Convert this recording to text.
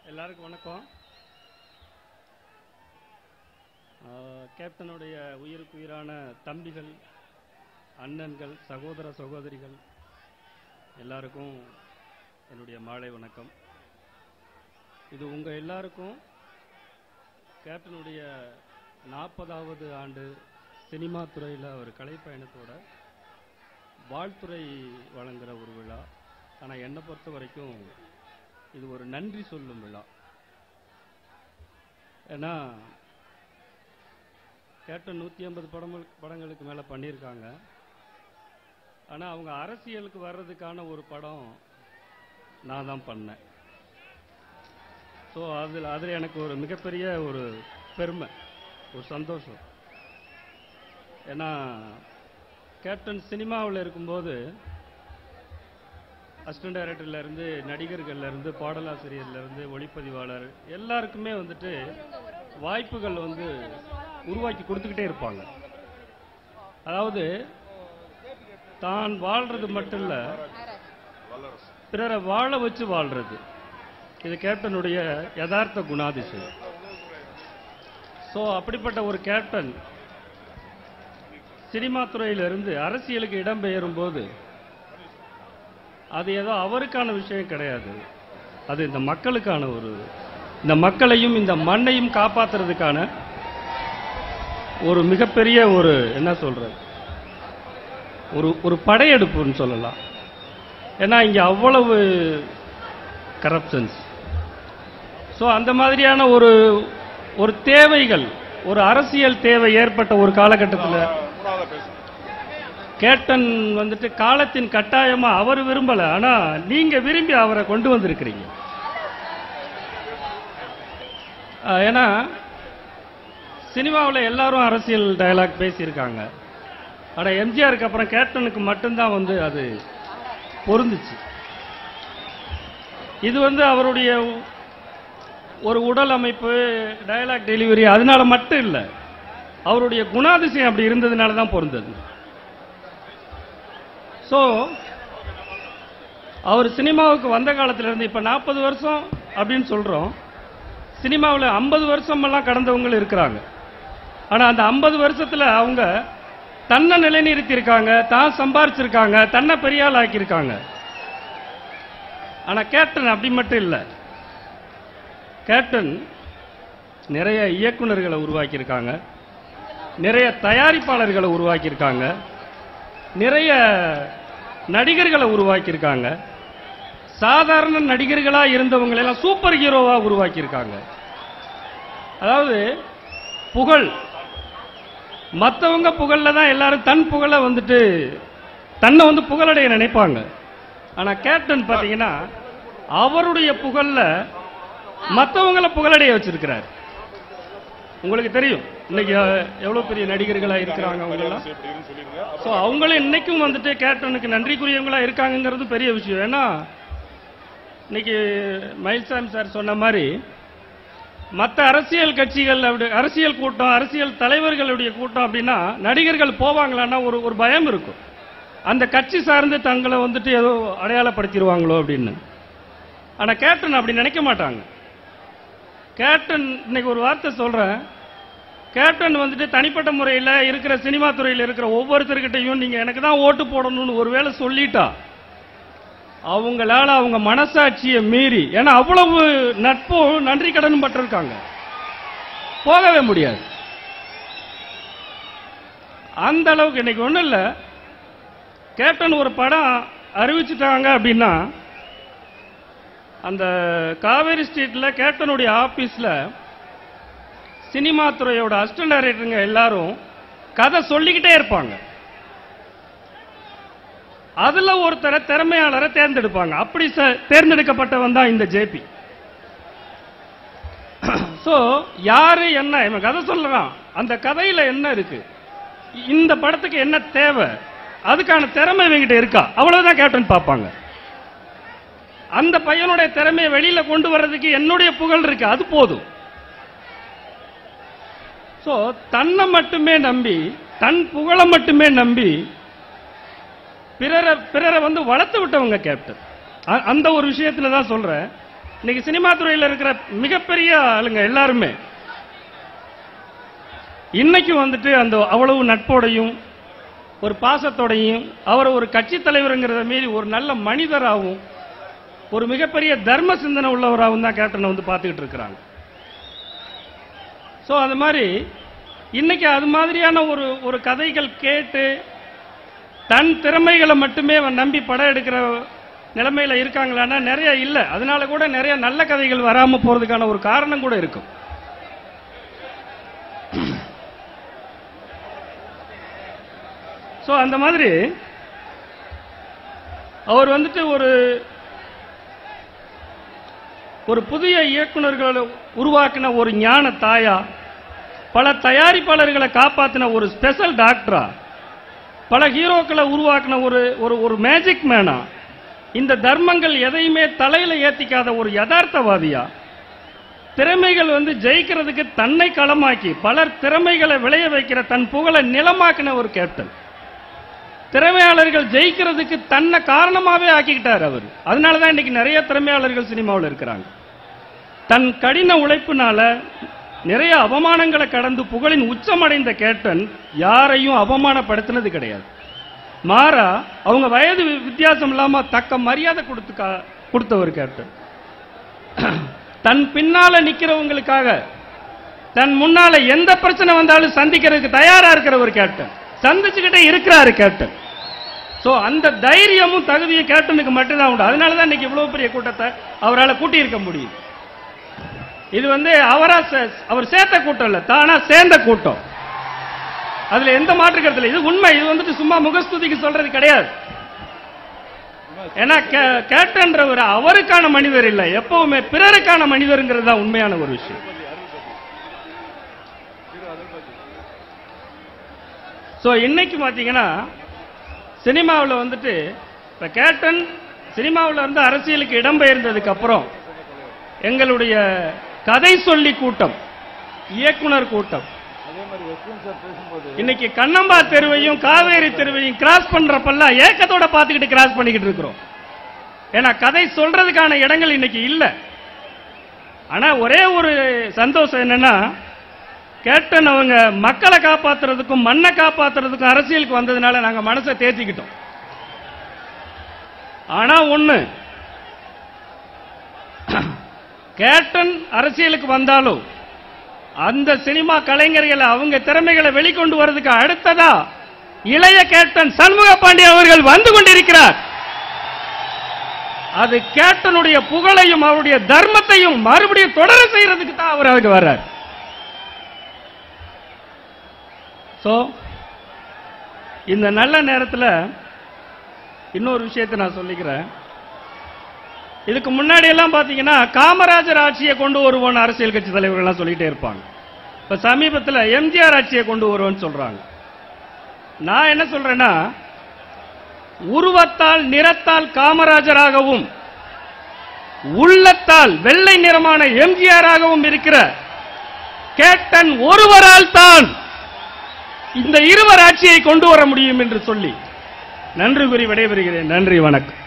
எல்லாருக்கும் வணக்கம் ஆஹ், கேப்டனுடைய உயிருக்கு உயிரான தம்பிகள் அண்ணன்கள் சகோதர சகோதரிகள் எல்லாருக்கும் என்னுடைய மாலை வணக்கம் இது உங்க எல்லாருக்கும் கேப்டனுடைய நாற்பதாவது ஆண்டு சினிமா துறையில் அவர் கலைப்பயணத்தோட வாழ்த்துறை வழங்குற ஒரு விழா ஆனால் என்னை பொறுத்த வரைக்கும் இது ஒரு நன்றி சொல்லும் விழா ஏன்னா கேப்டன் நூற்றி ஐம்பது படங்கள் படங்களுக்கு மேலே பண்ணியிருக்காங்க ஆனால் அவங்க அரசியலுக்கு வர்றதுக்கான ஒரு படம் நான் தான் பண்ணேன் ஸோ அதில் அதில் எனக்கு ஒரு மிகப்பெரிய ஒரு பெருமை ஒரு சந்தோஷம் ஏன்னா கேப்டன் சினிமாவில் இருக்கும்போது அசிஸ்டன்ட் டைரக்டர்ல இருந்து நடிகர்கள்ல இருந்து பாடலாசிரியர்ல இருந்து ஒளிப்பதிவாளர் எல்லாருக்குமே வந்துட்டு வாய்ப்புகள் வந்து உருவாக்கி கொடுத்துக்கிட்டே இருப்பாங்க அதாவது தான் வாழ்றது மட்டும் இல்ல பிறரை வாழ வச்சு வாழ்றது இது கேப்டனுடைய யதார்த்த குணாதிசயம் ஸோ அப்படிப்பட்ட ஒரு கேப்டன் சினிமா துறையிலிருந்து அரசியலுக்கு இடம்பெயரும் போது அது ஏதோ அவருக்கான விஷயம் கிடையாது அது இந்த மக்களுக்கான ஒரு இந்த மக்களையும் இந்த மண்ணையும் காப்பாத்துறதுக்கான ஒரு மிகப்பெரிய ஒரு என்ன சொல்றது ஒரு ஒரு படையெடுப்புன்னு சொல்லலாம் ஏன்னா இங்க அவ்வளவு கரப்ஷன்ஸ் ஸோ அந்த மாதிரியான ஒரு ஒரு தேவைகள் ஒரு அரசியல் தேவை ஏற்பட்ட ஒரு காலகட்டத்தில் கேப்டன் வந்துட்டு காலத்தின் கட்டாயமா அவர் விரும்பல ஆனா நீங்க விரும்பி அவரை கொண்டு வந்திருக்கிறீங்க அஹ், ஏன்னா சினிமாவில் எல்லாரும் அரசியல் டயலாக் பேசியிருக்காங்க ஆனா எம்ஜிஆருக்கு அப்புறம் கேப்டனுக்கு மட்டும்தான் வந்து அது பொருந்துச்சு இது வந்து அவருடைய ஒரு உடல் அமைப்பு டயலாக் டெலிவரி அதனால மட்டும் இல்லை அவருடைய குணாதிசயம் அப்படி இருந்ததுனால தான் பொருந்தது ஸோ அவர் சினிமாவுக்கு வந்த காலத்துல இருந்து இப்ப நாற்பது வருஷம் அப்படின்னு சொல்றோம் சினிமாவில் ஐம்பது வருஷமெல்லாம் கடந்தவங்க இருக்கிறாங்க ஆனா அந்த ஐம்பது வருஷத்துல அவங்க தன்னை நிலைநிறுத்தியிருக்காங்க தான் சம்பாரிச்சிருக்காங்க தன்னை பெரிய ஆள் ஆக்கியிருக்காங்க ஆனா கேப்டன் அப்படி மட்டும் இல்லை கேப்டன் நிறைய இயக்குனர்களை உருவாக்கியிருக்காங்க நிறைய தயாரிப்பாளர்களை உருவாக்கியிருக்காங்க நிறைய நடிகர்களை உருவாக்கியிருக்காங்க சாதாரண நடிகர்களா இருந்தவங்களை எல்லாம் சூப்பர் ஹீரோவா உருவாக்கியிருக்காங்க அதாவது புகழ் மற்றவங்க புகழ்ல தான் எல்லாரும் தன் புகழை வந்துட்டு தன்னை வந்து புகழடைய நினைப்பாங்க ஆனா கேப்டன் பாத்தீங்கன்னா அவருடைய புகழ்ல மற்றவங்கள புகழடைய வச்சிருக்கிறார் உங்களுக்கு தெரியும் இன்னைக்கு அஹ், எவ்வளவு பெரிய நடிகர்களா இருக்கிறாங்க அவங்க எல்லாம் ஸோ அவங்களும் இன்னைக்கும் வந்துட்டு கேப்டனுக்கு நன்றிக்குரியவங்களா இருக்காங்கங்கிறது பெரிய விஷயம் ஏன்னா இன்னைக்கு மயில்சாமி சார் சொன்ன மாதிரி மற்ற அரசியல் கட்சிகள் அப்படி அரசியல் கூட்டம் அரசியல் தலைவர்களுடைய கூட்டம் அப்படின்னா நடிகர்கள் போவாங்களான்னா ஒரு ஒரு பயம் இருக்கும் அந்த கட்சி சார்ந்து தங்களை வந்துட்டு ஏதோ அடையாளப்படுத்திடுவாங்களோ அப்படின்னு ஆனா கேப்டன் அப்படி நினைக்க மாட்டாங்க கேப்டன் இன்னைக்கு ஒரு வார்த்தை சொல்றேன் கேப்டன் வந்துட்டு தனிப்பட்ட முறையில் இருக்கிற சினிமா துறையில் இருக்கிற ஒவ்வொருத்தர்கிட்டையும் நீங்க எனக்கு தான் ஓட்டு போடணும்னு ஒருவேளை சொல்லிட்டா அவங்களால அவங்க மனசாட்சியை மீறி ஏன்னா அவ்வளவு நட்பும் நன்றி கடனும் பட்டிருக்காங்க போகவே முடியாது அந்த அளவுக்கு இன்னைக்கு ஒண்ணும் இல்ல கேப்டன் ஒரு படம் அறிவிச்சிட்டாங்க அப்படின்னா அந்த காவேரி ஸ்ட்ரீட்ல கேப்டனுடைய ஆபீஸ்ல சினிமா துறையோட அசிஸ்டன்ட் டைரக்டருங்க எல்லாரும் கதை சொல்லிக்கிட்டே இருப்பாங்க அதுல ஒருத்தரை திறமையாளரை தேர்ந்தெடுப்பாங்க அப்படி ச- தேர்ந்தெடுக்கப்பட்டவன் தான் இந்த ஜேபி சோ யாரு என்ன இவன் கதை சொல்லலாம் அந்த கதையில என்ன இருக்கு இந்த படத்துக்கு என்ன தேவை அதுக்கான திறமை இவங்கிட்ட இருக்கா அவ்வளவுதான் கேப்டன் பார்ப்பாங்க அந்த பையனுடைய திறமையை வெளியில கொண்டு வர்றதுக்கு என்னுடைய புகழ் இருக்கு அது போதும் சோ தன்னை மட்டுமே நம்பி தன் புகழை மட்டுமே நம்பி பிறரை பிறரை வந்து வளர்த்து விட்டவங்க கேப்டன் அ- அந்த ஒரு விஷயத்துல தான் சொல்றேன் இன்னைக்கு சினிமா துறையில் இருக்கிற மிகப்பெரிய ஆளுங்க எல்லாருமே இன்னைக்கு வந்துட்டு அந்த அவ்வளவு நட்போடையும் ஒரு பாசத்தோடையும் அவர் ஒரு கட்சி தலைவருங்கிறத மீறி ஒரு நல்ல மனிதராகவும் ஒரு மிகப்பெரிய தர்ம சிந்தனை உள்ளவராகவும் தான் கேப்டனை வந்து பார்த்துக்கிட்டு இருக்கிறாங்க ஸோ அது மாதிரி இன்னைக்கு அது மாதிரியான ஒரு ஒரு கதைகள் கேட்டு தன் திறமைகளை மட்டுமே அவன் நம்பி படம் எடுக்கிற நிலைமையில இருக்காங்களான்னா நிறைய இல்லை அதனால கூட நிறைய நல்ல கதைகள் வராம போறதுக்கான ஒரு காரணம் கூட இருக்கும் ஸோ அந்த மாதிரி அவர் வந்துட்டு ஒரு ஒரு புதிய இயக்குனர்களை உருவாக்கின ஒரு ஞான தாயா பல தயாரிப்பாளர்களை காப்பாத்தின ஒரு ஸ்பெஷல் டாக்டரா பல ஹீரோக்களை உருவாக்கின ஒரு ஒரு ஒரு மேஜிக் மேனா இந்த தர்மங்கள் எதையுமே தலையில ஏத்திக்காத ஒரு யதார்த்தவாதியா திறமைகள் வந்து ஜெயிக்கிறதுக்கு தன்னை களமாக்கி பலர் திறமைகளை விளைய வைக்கிற தன் புகழை நிலமாக்கின ஒரு கேப்டன் திறமையாளர்கள் ஜெயிக்கிறதுக்கு தன்னை காரணமாவே ஆக்கிக்கிட்டார் அவர் அதனால தான் இன்னைக்கு நிறைய திறமையாளர்கள் சினிமாவில் இருக்கிறாங்க தன் கடின உழைப்பினால நிறைய அவமானங்களை கடந்து புகழின் உச்சமடைந்த கேப்டன் யாரையும் அவமானப்படுத்தினது கிடையாது மாறா அவங்க வயது வி- வித்தியாசம் இல்லாம தக்க மரியாதை கொடுத்து கா- கொடுத்தவர் கேப்டன் தன் பின்னால நிக்கிறவங்களுக்காக தன் முன்னால எந்த பிரச்சனை வந்தாலும் சந்திக்கிறதுக்கு தயாரா இருக்கிற ஒரு கேப்டன் சந்திச்சுக்கிட்டே இருக்கிறாரு கேப்டன் சோ அந்த தைரியமும் தகுதியும் கேப்டனுக்கு மட்டும்தான் உண்டு அதனால தான் இன்னைக்கு இவ்வளவு பெரிய கூட்டத்தை அவரால் கூட்டி இருக்க முடியுது இது வந்து அவரா சே- அவர் சேர்த்த கூட்டம் இல்ல தானா சேர்ந்த கூட்டம் அதுல எந்த மாற்று கருத்து இல்லை இது உண்மை இது வந்துட்டு சும்மா முகஸ்துதிக்கு சொல்றது கிடையாது ஏன்னா கே- கேப்டன்றவர் அவருக்கான மனிதர் இல்லை எப்பவுமே பிறருக்கான மனிதருங்கிறது தான் உண்மையான ஒரு விஷயம் சோ இன்னைக்கு பாத்தீங்கன்னா சினிமாவில் வந்துட்டு இப்ப கேப்டன் சினிமாவில் இருந்து அரசியலுக்கு இடம்பெயர்ந்ததுக்கு அப்புறம் எங்களுடைய கதை சொல்லி கூட்டம் இயக்குனர் கூட்டம் அதே மாதிரி வெஸ்டர்ன் சார் பேசும்போது இன்னைக்கு கண்ணம்பா தெருவையும் காவேரி தெருவையும் கிராஸ் பண்றப்பெல்லாம் ஏக்கத்தோட பார்த்துக்கிட்டு கிராஸ் பண்ணிக்கிட்டு இருக்கிறோம் ஏன்னா கதை சொல்றதுக்கான இடங்கள் இன்னைக்கு இல்ல ஆனா ஒரே ஒரு சந்தோஷம் என்னன்னா கேப்டன் அவங்க மக்களை காப்பாத்துறதுக்கும் மண்ணை காப்பாத்துறதுக்கும் அரசியலுக்கு வந்ததுனால நாங்க மனசை தேத்திக்கிட்டோம் ஆனா ஒண்ணு கேப்டன் அரசியலுக்கு வந்தாலும் அந்த சினிமா கலைஞர்களை அவங்க திறமைகளை வெளிக்கொண்டு வர்றதுக்கு அடுத்ததா இளைய கேப்டன் சண்முக பாண்டியன் அவர்கள் வந்து கொண்டிருக்கிறார் அது கேப்டனுடைய புகழையும் அவருடைய தர்மத்தையும் மறுபடியும் தொடர செய்யறதுக்கு தான் அவர் அதுக்கு வர்றார் சோ இந்த நல்ல நேரத்தில் இன்னொரு விஷயத்தை நான் சொல்லிக்கிறேன் இதுக்கு முன்னாடி எல்லாம் பாத்தீங்கன்னா காமராஜர் ஆட்சியை கொண்டு வருவோம் அரசியல் கட்சி தலைவர்கள் எல்லாம் சொல்லிட்டே இருப்பாங்க இப்ப சமீபத்தில் எம்ஜிஆர் ஆட்சியை கொண்டு வருவோம்னு சொல்றாங்க நான் என்ன சொல்றேன்னா உருவத்தால் நிறத்தால் காமராஜராகவும் உள்ளத்தால் வெள்ளை நிறமான எம்ஜிஆராகவும் இருக்கிற கேப்டன் ஒருவரால் தான் இந்த இருவர் ஆட்சியை கொண்டு வர முடியும் என்று சொல்லி நன்றி கூறி விடைபெறுகிறேன் நன்றி வணக்கம்